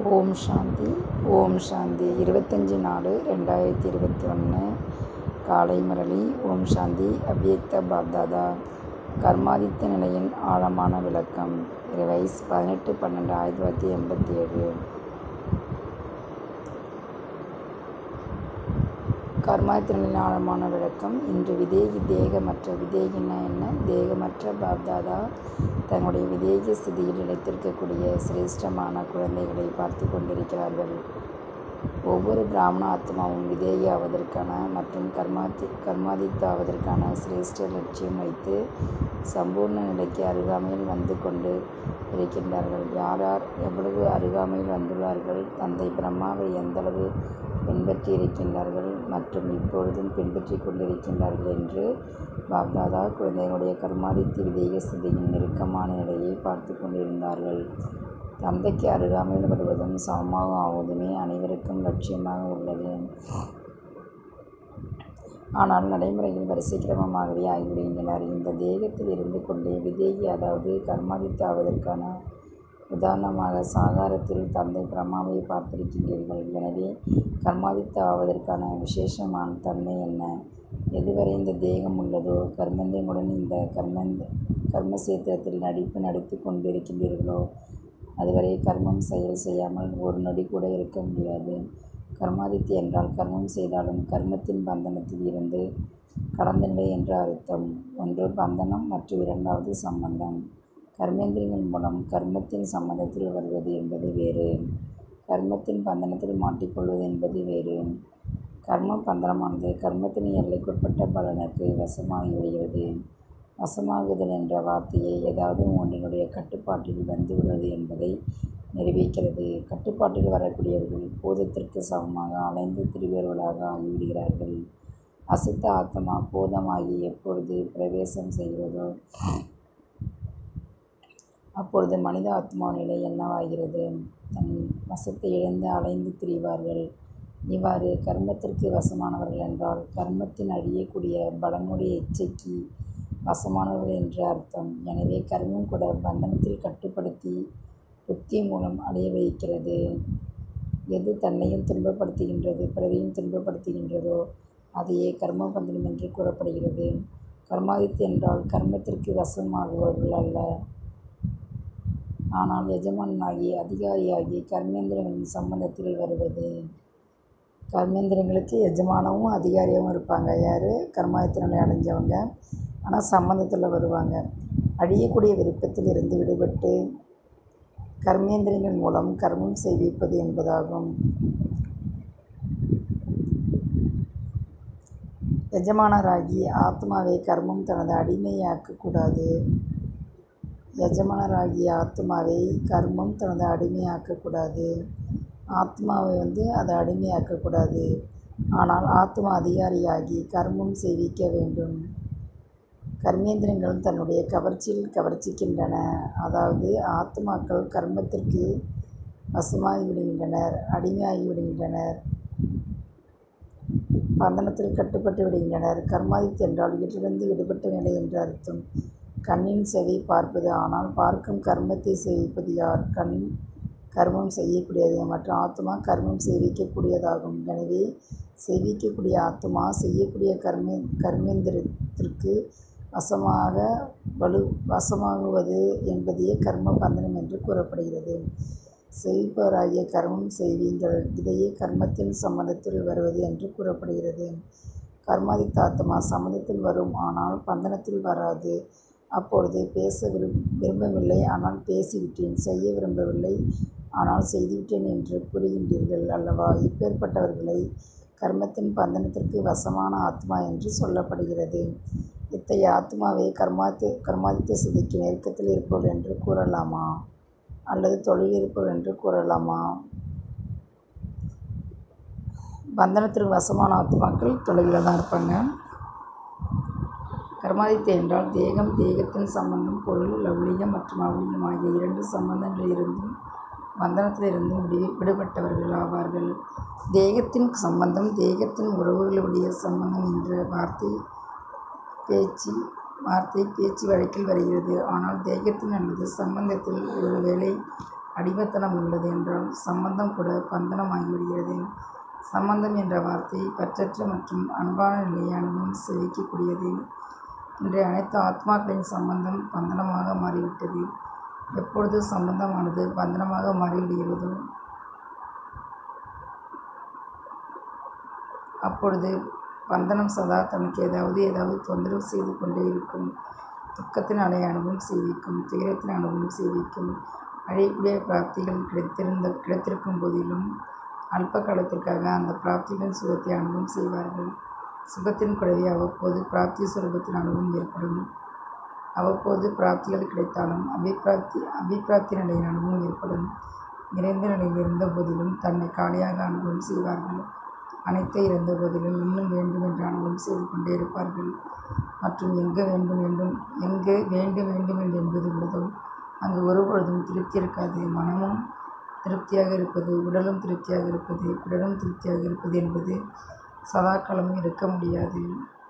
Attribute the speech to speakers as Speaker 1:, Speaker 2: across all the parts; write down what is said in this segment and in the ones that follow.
Speaker 1: ஓம் சாந்தி ஓம் சாந்தி இருபத்தஞ்சி நாலு ரெண்டாயிரத்தி இருபத்தி ஒன்று காலை முரளி ஓம் சாந்தி அவ்யக்த பாப்தாதா கர்மாதித்த நிலையின் ஆழமான விளக்கம் ரிவைஸ் பதினெட்டு பன்னெண்டு ஆயிரத்தி தொள்ளாயிரத்தி எண்பத்தி ஏழு கர்மாதித்த நிலையின் ஆழமான விளக்கம் இன்று விதேகி தேகமற்ற விதேகின்னா என்ன தேகமற்ற பாப்தாதா தங்களுடைய விதேக ஸ்திதியில் நிலைத்திருக்கக்கூடிய சிரேஷ்டமான குழந்தைகளை பார்த்து கொண்டிருக்கிறார்கள் ஒவ்வொரு பிராமண ஆத்மாவும் விதேகி ஆவதற்கான மற்றும் கர்மாதி கர்மாதித்த ஆவதற்கான சிரேஷ்ட லட்சியம் வைத்து சம்பூர்ண நிலைக்கு அருகாமையில் வந்து கொண்டு இருக்கின்றார்கள் யார் யார் எவ்வளவு அருகாமையில் வந்துள்ளார்கள் தந்தை பிரம்மாவை எந்தளவு பின்பற்றி இருக்கின்றார்கள் மற்றும் இப்பொழுதும் பின்பற்றி கொண்டிருக்கின்றார்கள் என்று பாப்தாதா குழந்தைகளுடைய கர்மாதித்த விதேக ஸ்திதியின் நெருக்கமான நிலையை பார்த்து கொண்டிருந்தார்கள் தந்தைக்கு அருகாமையில் வருவதும் சமமாக ஆவதுமே அனைவருக்கும் லட்சியமாக உள்ளது ஆனால் நடைமுறையில் வரிசை கிரமமாகவே ஆகிவிடுகின்றனர் இந்த தேகத்தில் இருந்து கொண்டே விதேகி அதாவது கர்மாதித்த ஆவதற்கான உதாரணமாக சாகாரத்தில் தந்தை பிரம்மாவை பார்த்திருக்கின்றீர்கள் எனவே கர்மாதித்த ஆவதற்கான விசேஷமான தன்மை என்ன எதுவரை இந்த தேகம் உள்ளதோ கர்மந்தியங்களுடன் இந்த கர்மந்த கர்மசேத்திரத்தில் நடிப்பு நடித்து கொண்டிருக்கின்றீர்களோ அதுவரை கர்மம் செயல் செய்யாமல் ஒரு நொடி கூட இருக்க முடியாது கர்மாதித்தி என்றால் கர்மம் செய்தாலும் கர்மத்தின் பந்தனத்தில் இருந்து கடந்த நிலை என்று அர்த்தம் ஒன்று பந்தனம் மற்றும் இரண்டாவது சம்பந்தம் கர்மேந்திரியங்கள் மூலம் கர்மத்தின் சம்மந்தத்தில் வருவது என்பது வேறு கர்மத்தின் பந்தனத்தில் மாட்டிக்கொள்வது என்பது வேறு கர்ம பந்தனமானது கர்மத்தின் எல்லைக்குட்பட்ட பலனுக்கு வசமாகிவிடுகிறது வசமாகுதல் என்ற வார்த்தையை ஏதாவது ஒன்றினுடைய கட்டுப்பாட்டில் வந்துவிடுவது என்பதை நிரூபிக்கிறது கட்டுப்பாட்டில் வரக்கூடியவர்கள் பூதத்திற்கு சமமாக அலைந்து திரிவர்களாக ஆகிவிடுகிறார்கள் அசுத்த ஆத்மா பூதமாகி எப்பொழுது பிரவேசம் செய்கிறதோ அப்பொழுது மனித ஆத்மா நிலை என்னவாகிறது தன் வசத்தை இழந்து அலைந்து திரிவார்கள் இவ்வாறு கர்மத்திற்கு வசமானவர்கள் என்றால் கர்மத்தின் அழியக்கூடிய பலனுடைய இச்சைக்கு வசமானவர்கள் என்று அர்த்தம் எனவே கர்மம் கூட பந்தனத்தில் கட்டுப்படுத்தி புத்தி மூலம் அடைய வைக்கிறது எது தன்னையும் துன்பப்படுத்துகின்றது பிறரையும் துன்பப்படுத்துகின்றதோ அதையே கர்ம பந்தனம் என்று கூறப்படுகிறது கர்மாதித்து என்றால் கர்மத்திற்கு வசமாகுவர்கள் அல்ல ஆனால் எஜமானாகி அதிகாரியாகி கர்மேந்திரங்களின் சம்பந்தத்தில் வருவது கர்மேந்திரங்களுக்கு எஜமானவும் அதிகாரியாகவும் இருப்பாங்க யார் கர்மாயத்தினாலே அடைஞ்சவங்க ஆனால் சம்பந்தத்தில் வருவாங்க அழியக்கூடிய விருப்பத்தில் இருந்து விடுபட்டு கர்மேந்திரங்கள் மூலம் கர்மம் செய்விப்பது என்பதாகும் எஜமானராகி ஆத்மாவை கர்மம் தனது அடிமையாக்கக்கூடாது எஜமானராகிய ஆத்மாவை கர்மம் தனது அடிமையாக்கக்கூடாது ஆத்மாவை வந்து அதை அடிமையாக்கக்கூடாது ஆனால் ஆத்மா அதிகாரியாகி கர்மம் செய்விக்க வேண்டும் கர்மேந்திரங்கள் தன்னுடைய கவர்ச்சியில் கவர்ச்சிக்கின்றன அதாவது ஆத்மாக்கள் கர்மத்திற்கு வசமாகி விடுகின்றனர் அடிமையாகி விடுகின்றனர் பந்தனத்தில் கட்டுப்பட்டு விடுகின்றனர் கர்மாதித்து என்றால் வீட்டிலிருந்து விடுபட்ட நிலை என்று அர்த்தம் கண்ணின் செவி பார்ப்பது ஆனால் பார்க்கும் கர்மத்தை செய்விப்பது யார் கண் கர்மம் செய்யக்கூடியது மற்றும் ஆத்மா கர்மம் செய்விக்கக்கூடியதாகும் எனவே செய்விக்கக்கூடிய ஆத்மா செய்யக்கூடிய கர்மே கர்மேந்திரத்திற்கு வசமாக வலு வசமாகுவது என்பதையே கர்ம பந்தனம் என்று கூறப்படுகிறது செய்பவராகிய கர்மம் செய்வீங்கள் இதையே கர்மத்தின் சம்மதத்தில் வருவது என்று கூறப்படுகிறது கர்மாதித்த ஆத்மா சம்மதத்தில் வரும் ஆனால் பந்தனத்தில் வராது அப்பொழுது பேச விரும் விரும்பவில்லை ஆனால் பேசிவிட்டேன் செய்ய விரும்பவில்லை ஆனால் செய்துவிட்டேன் என்று கூறுகின்றீர்கள் அல்லவா இப்பேற்பட்டவர்களை கர்மத்தின் பந்தனத்திற்கு வசமான ஆத்மா என்று சொல்லப்படுகிறது இத்தகைய ஆத்மாவை கர்மாத்தி கர்மாதித்த சிதிக்கு நெருக்கத்தில் இருப்பவர்கள் என்று கூறலாமா அல்லது தொழில் இருப்பவர்கள் என்று கூறலாமா பந்தனத்திற்கு வசமான ஆத்மாக்கள் தொலைவில் தான் இருப்பாங்க கர்மாதித்த என்றால் தேகம் தேகத்தின் சம்பந்தம் பொருள் லௌலிகம் மற்றும் அவுலிகம் ஆகிய இரண்டு சம்பந்தங்களிலிருந்தும் பந்தனத்திலிருந்தும் விடு விடுபட்டவர்கள் ஆவார்கள் தேகத்தின் சம்பந்தம் தேகத்தின் உறவுகளுடைய சம்பந்தம் என்ற வார்த்தை பேச்சு வார்த்தை பேச்சு வழக்கில் வருகிறது ஆனால் தேகத்தின் அல்லது சம்பந்தத்தில் ஒருவேளை அடிமைத்தனம் உள்ளது என்றால் சம்பந்தம் கூட பந்தனமாகிவிடுகிறது சம்பந்தம் என்ற வார்த்தை பற்றற்ற மற்றும் அன்பான நிலையை அனுபவம் செவிக்கக்கூடியது இன்றைய அனைத்து ஆத்மாக்களின் சம்பந்தம் பந்தனமாக மாறிவிட்டது எப்பொழுது சம்பந்தமானது பந்தனமாக மாறிவிடுகிறதோ அப்பொழுது பந்தனம் சதா தனக்கு ஏதாவது ஏதாவது தொந்தரவு செய்து கொண்டே இருக்கும் துக்கத்தின் அலை அனுபவம் செய்விக்கும் துயரத்தின் அனுபவம் செய்விக்கும் அழியக்கூடிய பிராப்திகள் கிடைத்திருந்த கிடைத்திருக்கும் போதிலும் அல்ப காலத்திற்காக அந்த பிராப்திகளின் சுகத்தை அனுபவம் செய்வார்கள் சுகத்தின் குறைவை அவ்வப்போது பிராப்தி சுரூபத்தின் அனுபவம் ஏற்படும் அவ்வப்போது பிராப்திகள் கிடைத்தாலும் அபிப்பிராப்தி அபிப்பிராப்தி நிலையின் அனுபவம் ஏற்படும் நிறைந்த நிலையில் இருந்த போதிலும் தன்னை காலியாக அனுபவம் செய்வார்கள் அனைத்தை இறந்த போதிலும் இன்னும் வேண்டும் என்று அனுபவம் செய்து கொண்டே இருப்பார்கள் மற்றும் எங்கு வேண்டும் வேண்டும் எங்கு வேண்டும் வேண்டும் என்று என்பது உள்ளதோ அங்கு ஒருபொழுதும் திருப்தி இருக்காது மனமும் திருப்தியாக இருப்பது உடலும் திருப்தியாக இருப்பது பிறரும் திருப்தியாக இருப்பது என்பது சதாகாலமும் இருக்க முடியாது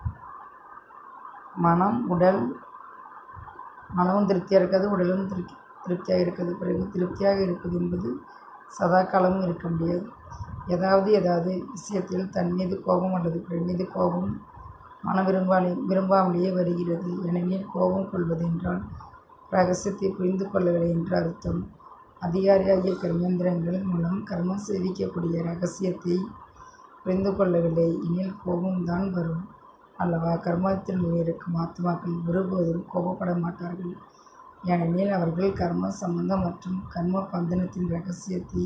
Speaker 1: மனம் உடல் மனமும் திருப்தியாக இருக்காது உடலும் திருப்தி திருப்தியாக இருக்கிறது பிறகு திருப்தியாக இருப்பது என்பது சதா காலமும் இருக்க முடியாது ஏதாவது ஏதாவது விஷயத்தில் தன் மீது கோபம் அல்லது பிறர் மீது கோபம் மன விரும்பாலே விரும்பாமலேயே வருகிறது ஏனெனில் கோபம் கொள்வது என்றால் ரகசியத்தை புரிந்து கொள்ளவில்லை என்று அர்த்தம் அதிகாரியாகிய கர்மேந்திரங்கள் மூலம் கர்மம் சேவிக்கக்கூடிய ரகசியத்தை புரிந்து கொள்ளவில்லை எனில் கோபம்தான் வரும் அல்லவா கர்மத்தில் இருக்கும் ஆத்மாக்கள் ஒருபோதும் கோபப்பட மாட்டார்கள் ஏனெனில் அவர்கள் கர்ம சம்பந்தம் மற்றும் கர்ம பந்தனத்தின் ரகசியத்தை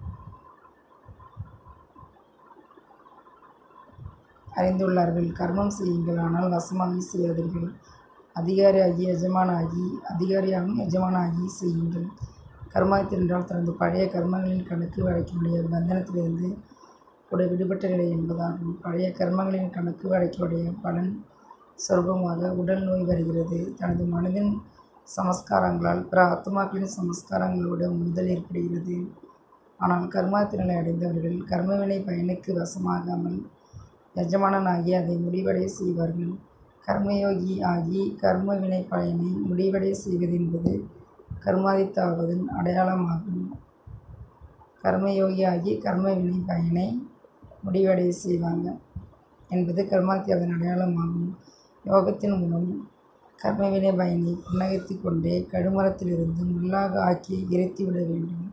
Speaker 1: அறிந்துள்ளார்கள் கர்மம் செய்யுங்கள் ஆனால் வசமாகி செய்யாதீர்கள் அதிகாரியாகி எஜமானாகி அதிகாரியாகவும் எஜமானாகி செய்யுங்கள் கர்மாயத்தில் என்றால் தனது பழைய கர்மங்களின் கணக்கு வழக்கினுடைய பந்தனத்திலிருந்து கூட விடுபட்ட நிலை என்பதாகும் பழைய கர்மங்களின் கணக்கு வழக்கினுடைய பலன் சொர்பமாக உடல் நோய் வருகிறது தனது மனதின் சமஸ்காரங்களால் பிற ஆத்மாக்களின் சமஸ்காரங்களோடு முறுதல் ஏற்படுகிறது ஆனால் கர்மாத்திரனை அடைந்தவர்கள் கர்மவினை பயனுக்கு வசமாகாமல் எஜமானனாகி அதை முடிவடைய செய்வார்கள் கர்மயோகி ஆகி கர்ம வினை பயனை முடிவடைய செய்வது என்பது கர்மாதித்தாவதன் அடையாளமாகும் கர்மயோகி ஆகி கர்ம வினை பயனை முடிவடைய செய்வாங்க என்பது கர்மாத்தியாவதன் அடையாளமாகும் யோகத்தின் மூலம் கர்மவினை பயனை புன்னகைத்து கொண்டே கடுமரத்திலிருந்து முள்ளாக ஆக்கி இறைத்துவிட வேண்டும்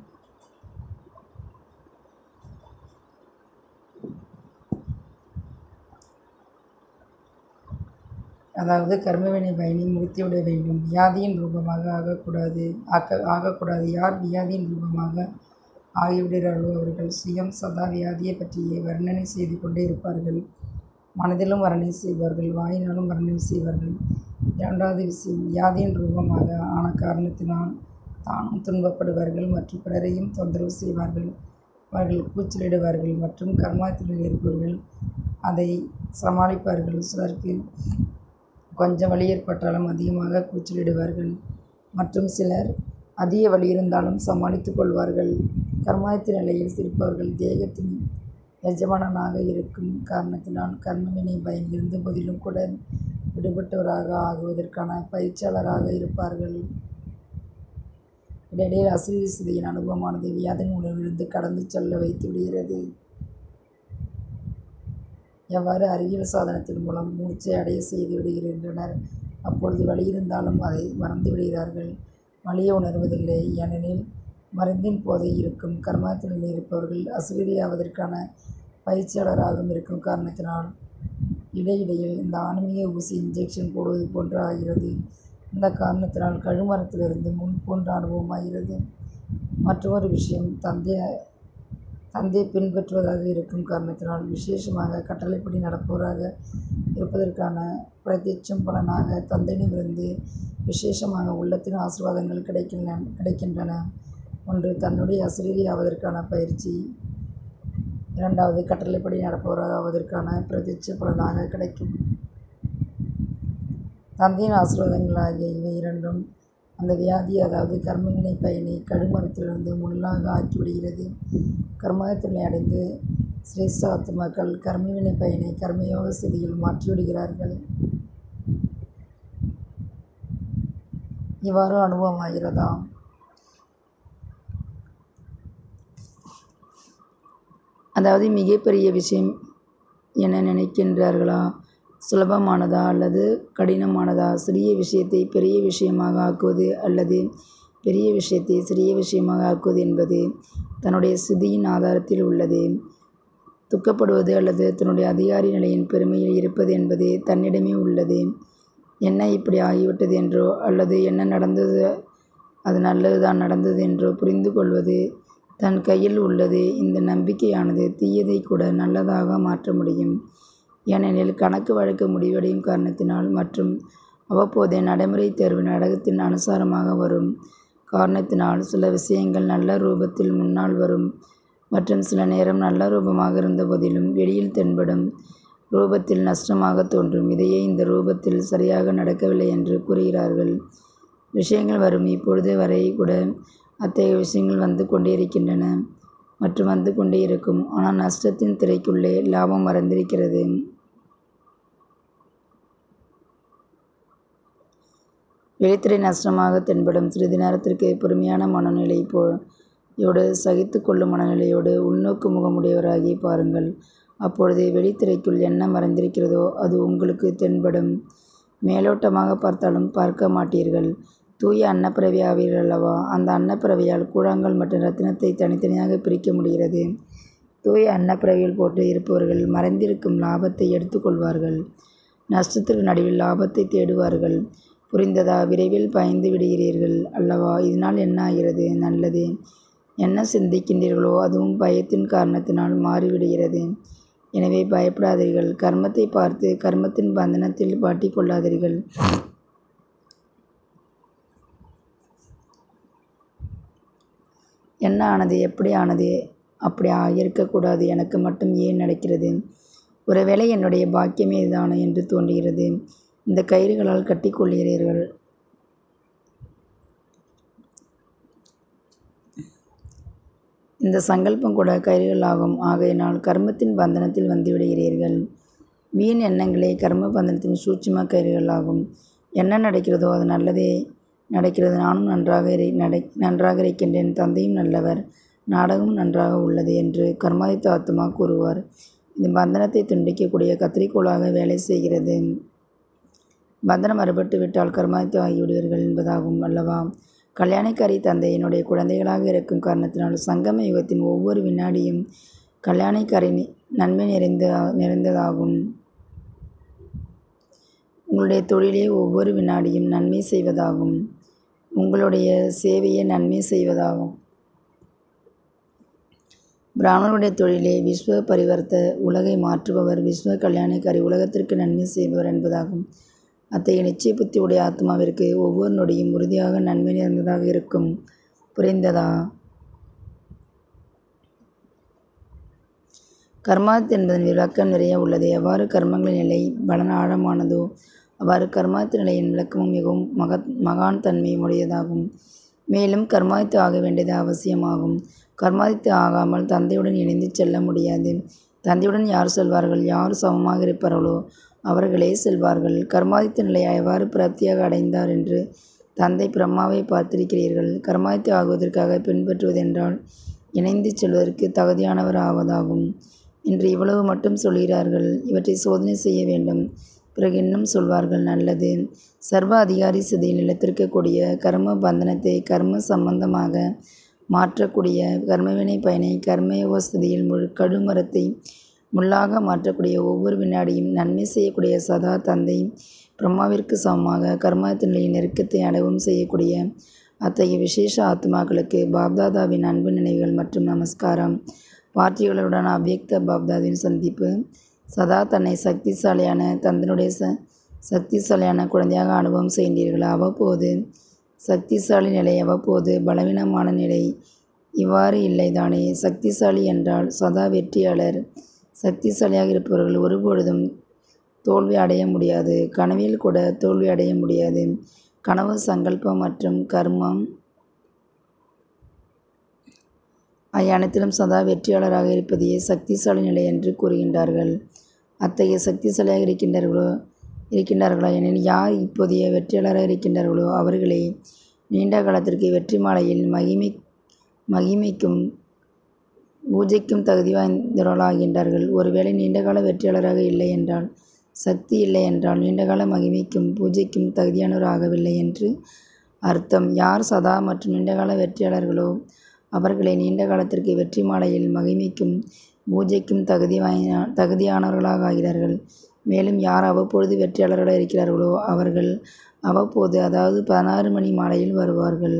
Speaker 1: அதாவது கர்மவினை பயனை முடித்துவிட வேண்டும் வியாதியின் ரூபமாக ஆகக்கூடாது ஆக்க ஆகக்கூடாது யார் வியாதியின் ரூபமாக ஆகிவிடுகிறார்களோ அவர்கள் சுயம் சதா வியாதியை பற்றியே வர்ணனை செய்து கொண்டே இருப்பார்கள் மனதிலும் வர்ணனை செய்வார்கள் வாயினாலும் வர்ணனை செய்வார்கள் இரண்டாவது விஷயம் வியாதியின் ரூபமாக ஆன காரணத்தினால் தானும் துன்பப்படுவார்கள் மற்றும் பிறரையும் தொந்தரவு செய்வார்கள் அவர்கள் கூச்சலிடுவார்கள் மற்றும் கர்மாத்திரில் இருப்பவர்கள் அதை சமாளிப்பார்கள் சிலருக்கு கொஞ்சம் வலி ஏற்பட்டாலும் அதிகமாக கூச்சலிடுவார்கள் மற்றும் சிலர் அதிக வலி இருந்தாலும் சமாளித்து கொள்வார்கள் கர்மாயத்து நிலையில் சிரிப்பவர்கள் தேகத்தின் எஜமானனாக இருக்கும் காரணத்தினால் கர்மவினை பயன் இருந்த போதிலும் கூட விடுபட்டவராக ஆகுவதற்கான பயிற்சியாளராக இருப்பார்கள் இடையிடையில் அசுரி சிதையின் அனுபவமானது வியாதின் உணர்விலிருந்து கடந்து செல்ல வைத்து விடுகிறது எவ்வாறு அறிவியல் சாதனத்தின் மூலம் மூச்சை அடைய செய்து விடுகின்றனர் அப்பொழுது வலி இருந்தாலும் அதை மறந்து விடுகிறார்கள் வலியை உணர்வதில்லை ஏனெனில் மருந்தின் போதை இருக்கும் கர்மத்தில் இருப்பவர்கள் அசுரியாவதற்கான பயிற்சியாளராகவும் இருக்கும் காரணத்தினால் இடையிடையில் இந்த ஆன்மீக ஊசி இன்ஜெக்ஷன் போடுவது போன்று ஆகிறது இந்த காரணத்தினால் கழுமரத்திலிருந்து முன் போன்ற அனுபவமாகிறது மற்றொரு விஷயம் தந்தை தந்தை பின்பற்றுவதாக இருக்கும் காரணத்தினால் விசேஷமாக கட்டளைப்படி நடப்பவராக இருப்பதற்கான பிரதிச்சம் பலனாக தந்தையிடமிருந்து விசேஷமாக உள்ளத்தின் ஆசீர்வாதங்கள் கிடைக்கின்றன கிடைக்கின்றன ஒன்று தன்னுடைய அசிரியி ஆவதற்கான பயிற்சி இரண்டாவது கட்டளைப்படி நடப்பவராக ஆவதற்கான பிரதிச்ச பலனாக கிடைக்கும் தந்தையின் ஆசீர்வாதங்கள் ஆகிய இவை இரண்டும் அந்த வியாதி அதாவது கர்மவினை பயனை கடுமரத்திலிருந்து முள்ளாக ஆக்கிவிடுகிறது கர்மத்தினை அடைந்து சிரேஷ்டாத்மாக்கள் கர்மவினை பயனை கர்மயோக ஸ்திதியில் மாற்றிவிடுகிறார்கள் இவ்வாறு அனுபவமாகிறதா அதாவது மிகப்பெரிய விஷயம் என நினைக்கின்றார்களா சுலபமானதா அல்லது கடினமானதா சிறிய விஷயத்தை பெரிய விஷயமாக ஆக்குவது அல்லது பெரிய விஷயத்தை சிறிய விஷயமாக ஆக்குவது என்பது தன்னுடைய ஸ்திதியின் ஆதாரத்தில் உள்ளது துக்கப்படுவது அல்லது தன்னுடைய அதிகாரி நிலையின் பெருமையில் இருப்பது என்பது தன்னிடமே உள்ளது என்ன இப்படி ஆகிவிட்டது என்றோ அல்லது என்ன நடந்தது அது நல்லதுதான் நடந்தது என்றோ புரிந்து கொள்வது தன் கையில் உள்ளது இந்த நம்பிக்கையானது தீயதை கூட நல்லதாக மாற்ற முடியும் ஏனெனில் கணக்கு வழக்கு முடிவடையும் காரணத்தினால் மற்றும் அவ்வப்போதைய நடைமுறை தேர்வு நாடகத்தின் அனுசாரமாக வரும் காரணத்தினால் சில விஷயங்கள் நல்ல ரூபத்தில் முன்னால் வரும் மற்றும் சில நேரம் நல்ல ரூபமாக இருந்த போதிலும் வெளியில் தென்படும் ரூபத்தில் நஷ்டமாக தோன்றும் இதையே இந்த ரூபத்தில் சரியாக நடக்கவில்லை என்று கூறுகிறார்கள் விஷயங்கள் வரும் இப்பொழுது வரை கூட அத்தகைய விஷயங்கள் வந்து கொண்டே இருக்கின்றன மற்றும் வந்து கொண்டே இருக்கும் ஆனால் நஷ்டத்தின் திரைக்குள்ளே லாபம் மறந்திருக்கிறது வெளித்திரை நஷ்டமாக தென்படும் சிறிது நேரத்திற்கு பொறுமையான மனநிலை போ யோடு சகித்து கொள்ளும் மனநிலையோடு உள்நோக்கு முகமுடையவராகி பாருங்கள் அப்பொழுது வெளித்திரைக்குள் என்ன மறைந்திருக்கிறதோ அது உங்களுக்கு தென்படும் மேலோட்டமாக பார்த்தாலும் பார்க்க மாட்டீர்கள் தூய அன்னப்பிறவி ஆவீர்கள் அல்லவா அந்த அன்னப்பிறவியால் கூழாங்கல் மற்றும் ரத்தினத்தை தனித்தனியாக பிரிக்க முடிகிறது தூய அன்னப்பிறவியில் போட்டு இருப்பவர்கள் மறைந்திருக்கும் லாபத்தை எடுத்துக்கொள்வார்கள் நஷ்டத்திற்கு நடுவில் லாபத்தை தேடுவார்கள் புரிந்ததா விரைவில் பயந்து விடுகிறீர்கள் அல்லவா இதனால் என்ன ஆகிறது நல்லது என்ன சிந்திக்கின்றீர்களோ அதுவும் பயத்தின் காரணத்தினால் மாறிவிடுகிறது எனவே பயப்படாதீர்கள் கர்மத்தை பார்த்து கர்மத்தின் பந்தனத்தில் மாட்டிக்கொள்ளாதீர்கள் என்ன ஆனது எப்படி ஆனது அப்படி இருக்கக்கூடாது எனக்கு மட்டும் ஏன் நடக்கிறது ஒருவேளை என்னுடைய பாக்கியமே இதுதானோ என்று தோன்றுகிறது இந்த கயிறுகளால் கட்டிக்கொள்கிறீர்கள் இந்த சங்கல்பம் கூட கயிறுகள் ஆகும் ஆகையினால் கர்மத்தின் பந்தனத்தில் வந்துவிடுகிறீர்கள் வீண் எண்ணங்களே கர்ம பந்தனத்தின் சூட்சும கயிறுகள் ஆகும் என்ன நடக்கிறதோ அது நல்லதே நடக்கிறது நானும் நன்றாக இரு நடை நன்றாக இருக்கின்றேன் தந்தையும் நல்லவர் நாடகமும் நன்றாக உள்ளது என்று கர்மாதித்த ஆத்மா கூறுவார் இந்த பந்தனத்தை துண்டிக்கக்கூடிய கத்திரிக்கோளாக வேலை செய்கிறது பந்தனம் மறுபட்டு விட்டால் கர்மாதித்து ஆகிவிடுவீர்கள் என்பதாகும் அல்லவா கல்யாணக்காரி தந்தை என்னுடைய குழந்தைகளாக இருக்கும் காரணத்தினால் சங்கம யுகத்தின் ஒவ்வொரு வினாடியும் கல்யாணக்காரி நன்மை நிறைந்த நிறைந்ததாகும் உங்களுடைய தொழிலே ஒவ்வொரு வினாடியும் நன்மை செய்வதாகும் உங்களுடைய சேவையை நன்மை செய்வதாகும் பிராமணருடைய தொழிலே விஸ்வ பரிவர்த்த உலகை மாற்றுபவர் விஸ்வ கல்யாணக்காரி உலகத்திற்கு நன்மை செய்பவர் என்பதாகும் அத்தகைய நிச்சய புத்தி உடைய ஆத்மாவிற்கு ஒவ்வொரு நொடியும் உறுதியாக நன்மை நிறைந்ததாக இருக்கும் புரிந்ததா கர்மாத் என்பதன் விளக்கம் நிறைய உள்ளது எவ்வாறு கர்மங்களின் நிலை பலன் ஆழமானதோ அவ்வாறு கர்மாத்து நிலையின் விளக்கமும் மிகவும் மகத் மகான் தன்மை உடையதாகும் மேலும் கர்மாதித்து ஆக வேண்டியது அவசியமாகும் கர்மாதித்து ஆகாமல் தந்தையுடன் இணைந்து செல்ல முடியாது தந்தையுடன் யார் செல்வார்கள் யார் சமமாக இருப்பார்களோ அவர்களே செல்வார்கள் கர்மாதித்த நிலையை எவ்வாறு பிரத்தியாக அடைந்தார் என்று தந்தை பிரம்மாவை பார்த்திருக்கிறீர்கள் கர்மாதித்து ஆகுவதற்காக பின்பற்றுவதென்றால் இணைந்து செல்வதற்கு தகுதியானவர் ஆவதாகும் என்று இவ்வளவு மட்டும் சொல்கிறார்கள் இவற்றை சோதனை செய்ய வேண்டும் பிறகு இன்னும் சொல்வார்கள் நல்லது சர்வ அதிகாரி சிதையில் நிலைத்திருக்கக்கூடிய கர்ம பந்தனத்தை கர்ம சம்பந்தமாக மாற்றக்கூடிய கர்மவினை பயனை கர்மயோக ஸ்திதியில் முழு கடுமரத்தை முள்ளாக மாற்றக்கூடிய ஒவ்வொரு வினாடியும் நன்மை செய்யக்கூடிய சதா தந்தை பிரம்மாவிற்கு சமமாக கர்மத்தினுடைய நெருக்கத்தை அடைவும் செய்யக்கூடிய அத்தகைய விசேஷ ஆத்மாக்களுக்கு பாப்தாதாவின் அன்பு நினைவுகள் மற்றும் நமஸ்காரம் பார்ட்டிகளுடன் அவ்யக்த பாப்தாவின் சந்திப்பு சதா தன்னை சக்திசாலியான தந்தனுடைய ச சக்திசாலியான குழந்தையாக அனுபவம் செய்கின்றீர்கள் அவ்வப்போது சக்திசாலி நிலை அவ்வப்போது பலவீனமான நிலை இவ்வாறு இல்லைதானே சக்திசாலி என்றால் சதா வெற்றியாளர் சக்திசாலியாக இருப்பவர்கள் ஒருபொழுதும் தோல்வி அடைய முடியாது கனவில் கூட தோல்வி அடைய முடியாது கனவு சங்கல்பம் மற்றும் கர்மம் ஆகிய அனைத்திலும் சதா வெற்றியாளராக இருப்பதையே சக்திசாலி நிலை என்று கூறுகின்றார்கள் அத்தகைய சக்திசாலியாக இருக்கின்றார்களோ இருக்கின்றார்களா எனில் யார் இப்போதைய வெற்றியாளராக இருக்கின்றார்களோ அவர்களே நீண்ட காலத்திற்கு வெற்றி மாலையில் மகிமை மகிமைக்கும் பூஜைக்கும் தகுதி வாய்ந்தவர்களாகின்றார்கள் ஒருவேளை நீண்டகால வெற்றியாளராக இல்லை என்றால் சக்தி இல்லை என்றால் நீண்டகால மகிமைக்கும் பூஜைக்கும் தகுதியானவர் ஆகவில்லை என்று அர்த்தம் யார் சதா மற்றும் நீண்டகால வெற்றியாளர்களோ அவர்களை நீண்ட காலத்திற்கு வெற்றி மாலையில் மகிமைக்கும் பூஜைக்கும் தகுதி வாய்ந்த தகுதியானவர்களாக ஆகிறார்கள் மேலும் யார் அவ்வப்பொழுது வெற்றியாளர்களாக இருக்கிறார்களோ அவர்கள் அவ்வப்போது அதாவது பதினாறு மணி மாலையில் வருவார்கள்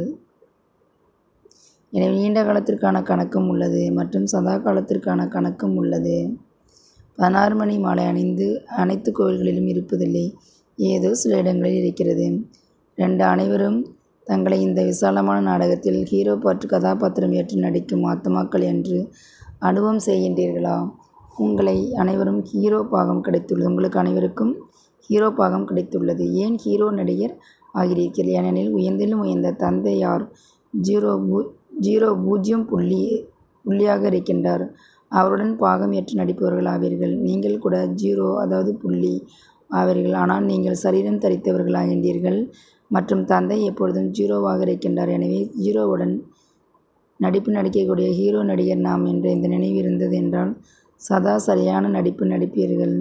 Speaker 1: எனவே நீண்ட காலத்திற்கான கணக்கும் உள்ளது மற்றும் சதா காலத்திற்கான கணக்கும் உள்ளது பதினாறு மணி மாலை அணிந்து அனைத்து கோவில்களிலும் இருப்பதில்லை ஏதோ சில இடங்களில் இருக்கிறது ரெண்டு அனைவரும் தங்களை இந்த விசாலமான நாடகத்தில் ஹீரோ பாற்று கதாபாத்திரம் ஏற்று நடிக்கும் ஆத்மாக்கள் என்று அனுபவம் செய்கின்றீர்களா உங்களை அனைவரும் ஹீரோ பாகம் கிடைத்துள்ளது உங்களுக்கு அனைவருக்கும் ஹீரோ பாகம் கிடைத்துள்ளது ஏன் ஹீரோ நடிகர் ஆகிறீர்கள் ஏனெனில் உயர்ந்திலும் உயர்ந்த தந்தையார் ஜீரோ பூ ஜீரோ பூஜ்ஜியம் புள்ளி புள்ளியாக இருக்கின்றார் அவருடன் பாகம் ஏற்று நடிப்பவர்கள் ஆவீர்கள் நீங்கள் கூட ஜீரோ அதாவது புள்ளி ஆவீர்கள் ஆனால் நீங்கள் சரீரம் தரித்தவர்களாகின்றீர்கள் மற்றும் தந்தை எப்பொழுதும் ஜீரோவாக இருக்கின்றார் எனவே ஜீரோவுடன் நடிப்பு நடிக்கக்கூடிய ஹீரோ நடிகர் நாம் என்ற இந்த நினைவு இருந்தது என்றால் சதா சரியான நடிப்பு நடிப்பீர்கள்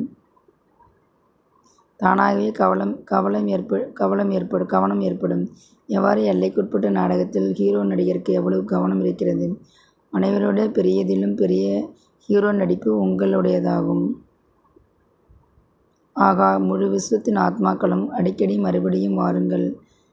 Speaker 1: தானாகவே கவலம் கவலம் ஏற்ப கவலம் ஏற்படும் கவனம் ஏற்படும் எவ்வாறு எல்லைக்குட்பட்ட நாடகத்தில் ஹீரோ நடிகருக்கு எவ்வளவு கவனம் இருக்கிறது அனைவரோட பெரியதிலும் பெரிய ஹீரோ நடிப்பு உங்களுடையதாகும் ஆகா முழு விஸ்வத்தின் ஆத்மாக்களும் அடிக்கடி மறுபடியும் வாருங்கள்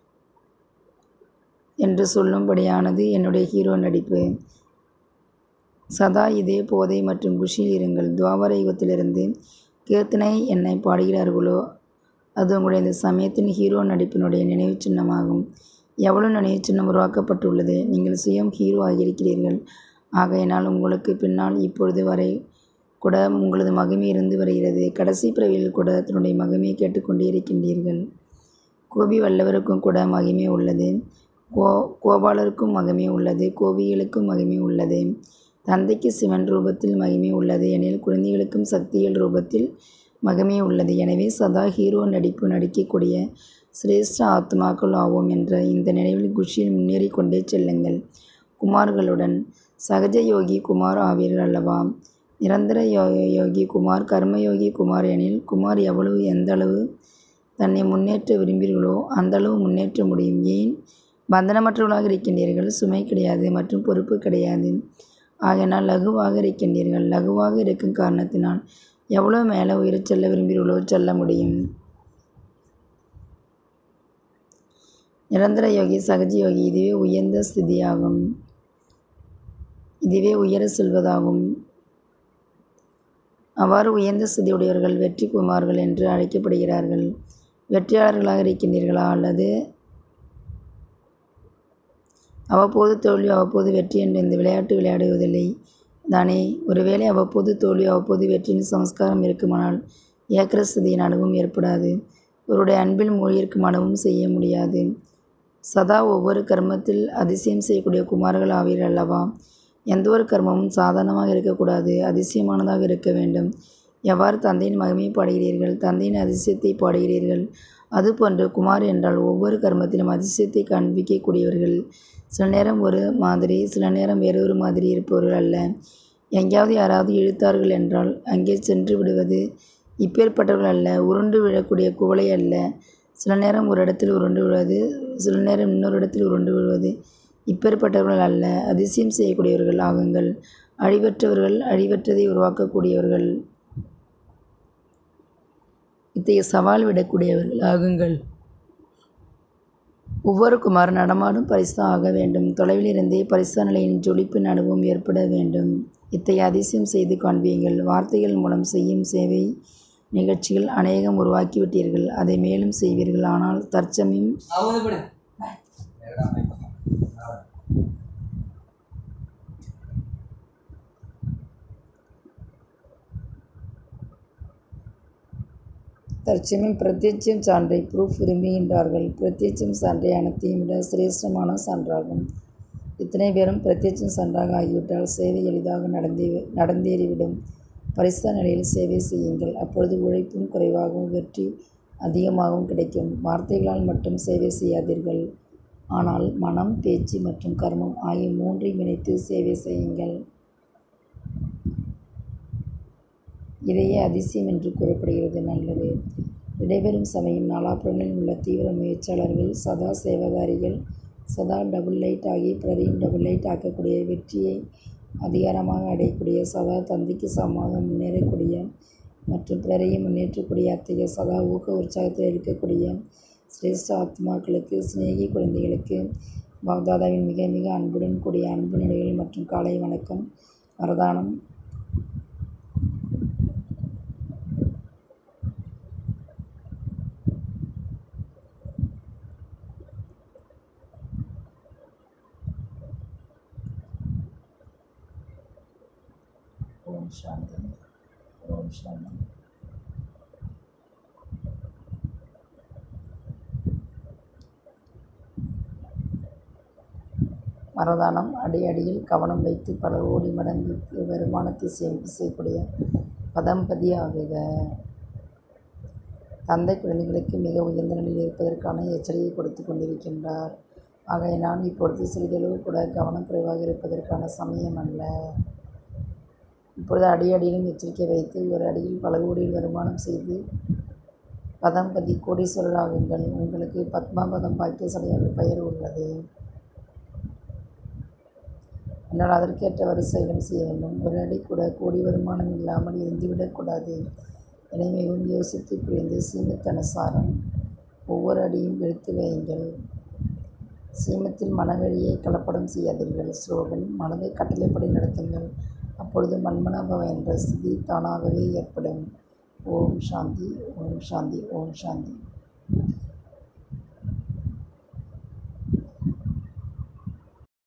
Speaker 1: என்று சொல்லும்படியானது என்னுடைய ஹீரோ நடிப்பு சதா இதே போதை மற்றும் குஷியில் இருங்கள் துவாபர யுகத்திலிருந்து கீர்த்தனை என்னை பாடுகிறார்களோ அது உங்களுடைய இந்த சமயத்தின் ஹீரோ நடிப்பினுடைய நினைவு சின்னமாகும் எவ்வளவு நினைவு சின்னம் உருவாக்கப்பட்டுள்ளது நீங்கள் சுயம் ஹீரோ ஆகியிருக்கிறீர்கள் ஆகையினால் உங்களுக்கு பின்னால் இப்பொழுது வரை கூட உங்களது மகிமை இருந்து வருகிறது கடைசி பிறவியில் கூட தன்னுடைய மகிமையை கேட்டுக்கொண்டே இருக்கின்றீர்கள் கோபி வல்லவருக்கும் கூட மகிமை உள்ளது கோ கோபாலருக்கும் மகிமை உள்ளது கோபிகளுக்கும் மகிமை உள்ளது தந்தைக்கு சிவன் ரூபத்தில் மகிமை உள்ளது எனில் குழந்தைகளுக்கும் சக்திகள் ரூபத்தில் மகிமை உள்ளது எனவே சதா ஹீரோ நடிப்பு நடிக்கக்கூடிய சிரேஷ்ட ஆத்மாக்கள் ஆவோம் என்ற இந்த நினைவில் குஷியில் முன்னேறி கொண்டே செல்லுங்கள் குமார்களுடன் சகஜ யோகி குமார் ஆவீர்கள் அல்லவா நிரந்தர யோ யோகி குமார் கர்மயோகி குமார் எனில் குமார் எவ்வளவு எந்த அளவு தன்னை முன்னேற்ற விரும்பீர்களோ அந்த அளவு முன்னேற்ற முடியும் ஏன் பந்தனமற்றவர்களாக இருக்கின்றீர்கள் சுமை கிடையாது மற்றும் பொறுப்பு கிடையாது ஆகையினால் லகுவாக இருக்கின்றீர்கள் லகுவாக இருக்கும் காரணத்தினால் எவ்வளோ மேலே உயிரச் செல்ல விரும்புகிறீர்களோ செல்ல முடியும் நிரந்தர யோகி சகஜ யோகி இதுவே உயர்ந்த ஸ்திதியாகும் இதுவே உயர செல்வதாகும் அவ்வாறு உயர்ந்த ஸ்திதியுடையவர்கள் வெற்றி குமார்கள் என்று அழைக்கப்படுகிறார்கள் வெற்றியாளர்களாக இருக்கின்றீர்களா அல்லது அவ்வப்போது தோல்வி அவ்வப்போது வெற்றி என்ற இந்த விளையாட்டு விளையாடுவதில்லை தானே ஒருவேளை அவ்வப்போது தோல்வி அவ்வப்போது வெற்றியின் சம்ஸ்காரம் இருக்குமானால் ஏக்கரஸ்தியின் அனுபவம் ஏற்படாது ஒருடைய அன்பில் மூழ்கியிருக்கும் அனுபவம் செய்ய முடியாது சதா ஒவ்வொரு கர்மத்தில் அதிசயம் செய்யக்கூடிய குமார்கள் ஆவீர்கள் அல்லவா எந்த ஒரு கர்மமும் சாதாரணமாக இருக்கக்கூடாது அதிசயமானதாக இருக்க வேண்டும் எவ்வாறு தந்தையின் மகிமையை பாடுகிறீர்கள் தந்தையின் அதிசயத்தை பாடுகிறீர்கள் அதுபோன்று குமார் என்றால் ஒவ்வொரு கர்மத்திலும் அதிசயத்தை காண்பிக்கக்கூடியவர்கள் சில நேரம் ஒரு மாதிரி சில நேரம் வேறொரு மாதிரி இருப்பவர்கள் அல்ல எங்கேயாவது யாராவது இழுத்தார்கள் என்றால் அங்கே சென்று விடுவது இப்பேற்பட்டவர்கள் அல்ல உருண்டு விழக்கூடிய குவளை அல்ல சில நேரம் ஒரு இடத்தில் உருண்டு விழுவது சில நேரம் இன்னொரு இடத்தில் உருண்டு விழுவது இப்பேற்பட்டவர்கள் அல்ல அதிசயம் செய்யக்கூடியவர்கள் ஆகுங்கள் அழிவற்றவர்கள் அழிவற்றதை உருவாக்கக்கூடியவர்கள் இத்தகைய சவால் விடக்கூடியவர்கள் ஆகுங்கள் ஒவ்வொரு குமார் நடமாடும் பரிசா ஆக வேண்டும் தொலைவில் இருந்தே பரிசா நிலையின் ஜொலிப்பின் அனுபவம் ஏற்பட வேண்டும் இத்தகைய அதிசயம் செய்து காண்பீங்கள் வார்த்தைகள் மூலம் செய்யும் சேவை நிகழ்ச்சிகள் அநேகம் உருவாக்கிவிட்டீர்கள் அதை மேலும் செய்வீர்கள் ஆனால் தற்சமயம் தற்சமயம் பிரத்யட்சம் சான்றை ப்ரூஃப் விரும்புகின்றார்கள் பிரத்யட்சம் சான்றை அனைத்தையும் விட சிரேஷ்டமான சான்றாகும் இத்தனை பேரும் பிரத்யட்சம் சான்றாக ஆகிவிட்டால் சேவை எளிதாக நடந்தே நடந்தேறிவிடும் பரிசா நிலையில் சேவை செய்யுங்கள் அப்பொழுது உழைப்பும் குறைவாகவும் வெற்றி அதிகமாகவும் கிடைக்கும் வார்த்தைகளால் மட்டும் சேவை செய்யாதீர்கள் ஆனால் மனம் பேச்சு மற்றும் கர்மம் ஆகிய மூன்றையும் இணைத்து சேவை செய்யுங்கள் இதையே அதிசயம் என்று கூறப்படுகிறது நல்லது விடைபெறும் சமயம் நாலாபுறங்களில் உள்ள தீவிர முயற்சியாளர்கள் சதா சேவதாரிகள் சதா டபுள் லைட் ஆகி பிறரையும் டபுள் லைட் ஆக்கக்கூடிய வெற்றியை அதிகாரமாக அடையக்கூடிய சதா தந்தைக்கு சமமாக முன்னேறக்கூடிய மற்றும் பிறரையும் முன்னேற்றக்கூடிய அத்தகைய சதா ஊக்க உற்சாகத்தில் இருக்கக்கூடிய சிரேஷ்ட ஆத்மாக்களுக்கு சிநேகி குழந்தைகளுக்கு பாப்தாதாவின் மிக மிக அன்புடன் கூடிய அன்பு நிலைகள் மற்றும் காலை வணக்கம் வரதானம் ஓம் சாந்தி ஓம் சாந்தி மரதானம் அடி அடியில் கவனம் வைத்து பல கோடி மடங்குக்கு வருமானத்தை சேமிப்பு செய்யக்கூடிய பதம்பதி ஆகுக தந்தை குழந்தைகளுக்கு மிக உயர்ந்த நிலையில் இருப்பதற்கான எச்சரிக்கை கொடுத்து கொண்டிருக்கின்றார் ஆகையினால் இப்பொழுது சிறிதளவு கூட கவனக்குறைவாக இருப்பதற்கான சமயம் அல்ல இப்பொழுது அடி அடியிலும் எச்சரிக்கை வைத்து ஒரு அடியில் பல கோடியில் வருமானம் செய்து பதம்பதி கோடீஸ்வரர் ஆகுங்கள் உங்களுக்கு பத்மாபதம் பாக்கியசாலியாக பெயர் உள்ளது என்னால் அதற்கேற்ற வரிசைகளும் செய்ய வேண்டும் ஒரு அடி கூட கோடி வருமானம் இல்லாமல் இருந்துவிடக்கூடாது எனவே மிகவும் யோசித்து புரிந்து சீமத்தனுசாரம் ஒவ்வொரு அடியும் எடுத்து வையுங்கள் சீமத்தில் மனவெளியை கலப்படம் செய்யாதீர்கள் ஸ்லோகன் மனதை கட்டளைப்படி நடத்துங்கள் அப்பொழுது மன்மனாபவ என்ற ஸ்திதி தானாகவே ஏற்படும் ஓம் சாந்தி ஓம் சாந்தி ஓம் சாந்தி